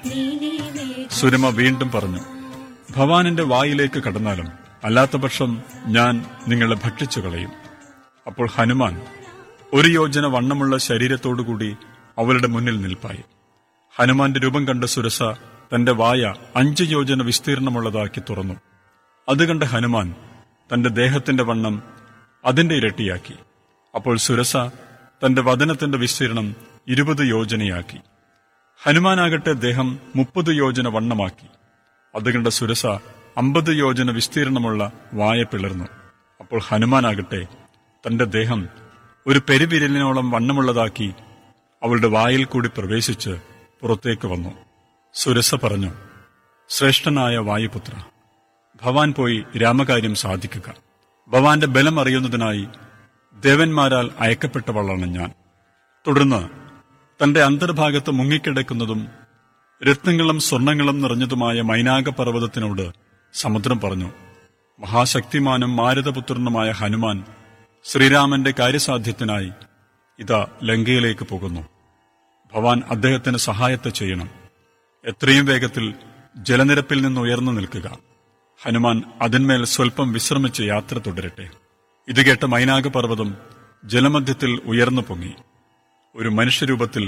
സുരമ വീണ്ടും പറഞ്ഞു ഭവാനിന്റെ വായിലേക്ക് കടന്നാലും അല്ലാത്തപക്ഷം ഞാൻ നിങ്ങളെ ഭക്ഷിച്ചു കളയും അപ്പോൾ ഹനുമാൻ ഒരു യോജന വണ്ണമുള്ള ശരീരത്തോടുകൂടി അവളുടെ മുന്നിൽ നിൽപ്പായി ഹനുമാന്റെ രൂപം കണ്ട സുരസ തന്റെ വായ അഞ്ച് യോജന വിസ്തീർണമുള്ളതാക്കി തുറന്നു അത് കണ്ട ഹനുമാൻ തന്റെ ദേഹത്തിന്റെ വണ്ണം അതിന്റെ ഇരട്ടിയാക്കി അപ്പോൾ സുരസ തന്റെ വദനത്തിന്റെ വിസ്തീർണം ഇരുപത് യോജനയാക്കി ഹനുമാനാകട്ടെ ദേഹം മുപ്പത് യോജന വണ്ണമാക്കി അത് കണ്ട സുരസ അമ്പത് യോജന വിസ്തീർണമുള്ള വായ പിളർന്നു അപ്പോൾ ഹനുമാനാകട്ടെ തന്റെ ദേഹം ഒരു പെരുവിരലിനോളം വണ്ണമുള്ളതാക്കി അവളുടെ വായിൽ കൂടി പ്രവേശിച്ച് പുറത്തേക്ക് വന്നു സുരസ പറഞ്ഞു ശ്രേഷ്ഠനായ വായുപുത്ര ഭവാൻ പോയി രാമകാര്യം സാധിക്കുക ഭവാന്റെ ബലം അറിയുന്നതിനായി ദേവന്മാരാൽ അയക്കപ്പെട്ടവളാണ് ഞാൻ തുടർന്ന് തന്റെ അന്തർഭാഗത്ത് മുങ്ങിക്കിടക്കുന്നതും രത്നങ്ങളും സ്വർണങ്ങളും നിറഞ്ഞതുമായ മൈനാക പർവ്വതത്തിനോട് സമുദ്രം പറഞ്ഞു മഹാശക്തിമാനും മാരുതപുത്രനുമായ ഹനുമാൻ ശ്രീരാമന്റെ കാര്യസാധ്യത്തിനായി ഇതാ ലങ്കയിലേക്ക് പോകുന്നു ഭവാൻ അദ്ദേഹത്തിന് സഹായത്തെ ചെയ്യണം എത്രയും വേഗത്തിൽ ജലനിരപ്പിൽ നിന്ന് ഉയർന്നു നിൽക്കുക ഹനുമാൻ അതിന്മേൽ സ്വൽപ്പം വിശ്രമിച്ച് യാത്ര തുടരട്ടെ ഇത് കേട്ട മൈനാക പർവ്വതം ജലമധ്യത്തിൽ ഉയർന്നു പൊങ്ങി ഒരു മനുഷ്യരൂപത്തിൽ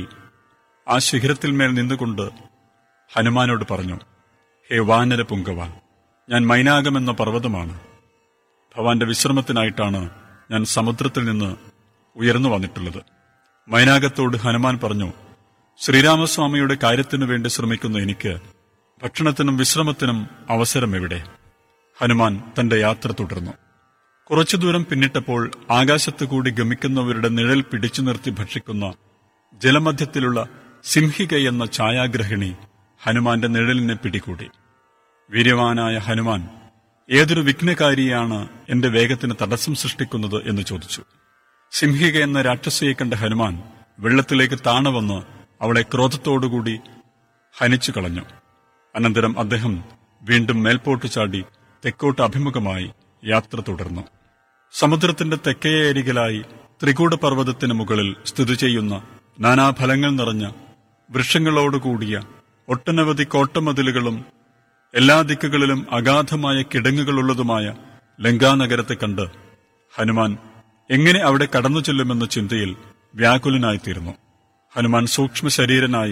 ആ ശിഖരത്തിന്മേൽ നിന്നുകൊണ്ട് ഹനുമാനോട് പറഞ്ഞു ഹേ വാനര പുങ്കവ ഞാൻ മൈനാകമെന്ന പർവ്വതമാണ് ഭവാന്റെ വിശ്രമത്തിനായിട്ടാണ് ഞാൻ സമുദ്രത്തിൽ നിന്ന് ഉയർന്നു വന്നിട്ടുള്ളത് മൈനാകത്തോട് ഹനുമാൻ പറഞ്ഞു ശ്രീരാമസ്വാമിയുടെ കാര്യത്തിനു വേണ്ടി ശ്രമിക്കുന്ന എനിക്ക് ഭക്ഷണത്തിനും വിശ്രമത്തിനും അവസരം എവിടെ ഹനുമാൻ തന്റെ യാത്ര തുടർന്നു കുറച്ചു ദൂരം പിന്നിട്ടപ്പോൾ ആകാശത്തു കൂടി ഗമിക്കുന്നവരുടെ നിഴൽ പിടിച്ചു നിർത്തി ഭക്ഷിക്കുന്ന ജലമധ്യത്തിലുള്ള സിംഹിക എന്ന ഛായാഗ്രഹിണി ഹനുമാന്റെ നിഴലിനെ പിടികൂടി വീര്യവാനായ ഹനുമാൻ ഏതൊരു വിഘ്നകാരിയാണ് എന്റെ വേഗത്തിന് തടസ്സം സൃഷ്ടിക്കുന്നത് എന്ന് ചോദിച്ചു സിംഹിക എന്ന രാക്ഷസിയെ കണ്ട ഹനുമാൻ വെള്ളത്തിലേക്ക് താണവന്ന് അവളെ ക്രോധത്തോടുകൂടി ഹനിച്ചു കളഞ്ഞു അനന്തരം അദ്ദേഹം വീണ്ടും മേൽപോട്ട് ചാടി തെക്കോട്ട് അഭിമുഖമായി യാത്ര തുടർന്നു സമുദ്രത്തിന്റെ തെക്കേ അരികിലായി ത്രികൂട പർവ്വതത്തിന് മുകളിൽ സ്ഥിതി ചെയ്യുന്ന നാനാഫലങ്ങൾ നിറഞ്ഞ വൃക്ഷങ്ങളോടുകൂടിയ ഒട്ടനവധി കോട്ടമതിലുകളും എല്ലാ ദിക്കുകളിലും അഗാധമായ കിടങ്ങുകളുള്ളതുമായ ലങ്കാനഗരത്തെ കണ്ട് ഹനുമാൻ എങ്ങനെ അവിടെ കടന്നു ചെല്ലുമെന്ന ചിന്തയിൽ വ്യാകുലനായിത്തീർന്നു ഹനുമാൻ സൂക്ഷ്മ ശരീരനായി